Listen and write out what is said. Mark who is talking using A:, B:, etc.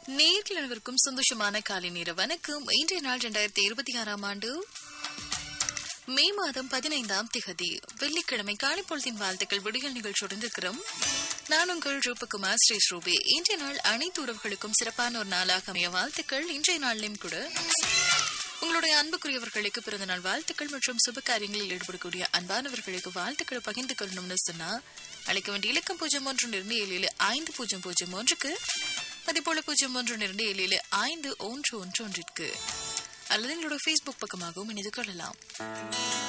A: நேரில் அனைவருக்கும் சந்தோஷமான காலை நேர வணக்கம் இன்றைய நாள் இரண்டாயிரத்தி இருபத்தி ஆறாம் ஆண்டு மே மாதம் பதினைந்தாம் திகதி வெள்ளிக்கிழமை காலை பொழுதின் வாழ்த்துக்கள் விடியல் நிகழ்ச்சியுடன் இருக்கிறோம் நான் உங்கள் ரூபகுமார் ஸ்ரீ ஸ்ரூபி இன்றைய நாள் அனைத்து உறவுகளுக்கும் சிறப்பான ஒரு நாளாக அமைய வாழ்த்துக்கள் இன்றைய நாளிலும் கூட உங்களுடைய அன்புக்குரியவர்களுக்கு பிறந்த நாள் வாழ்த்துக்கள் மற்றும் சுப காரியங்களில் ஈடுபடக்கூடிய அன்பானவர்களுக்கு வாழ்த்துக்களை பகிர்ந்து கொள்ளணும்னு சொன்னா அழைக்க வேண்டிய இலக்கம் பூஜ்ஜியம் ஒன்று இரண்டு ஏழு ஏழு ஐந்து பூஜ்ஜியம் பூஜ்ஜியம் ஒன்றுக்கு அதேபோல பூஜ்ஜியம் ஒன்று இரண்டு ஏழு ஏழு ஐந்து ஒன்று ஒன்று ஒன்றிற்கு அல்லது எங்களோட ஃபேஸ்புக் பக்கமாகவும் இணைந்து கொள்ளலாம்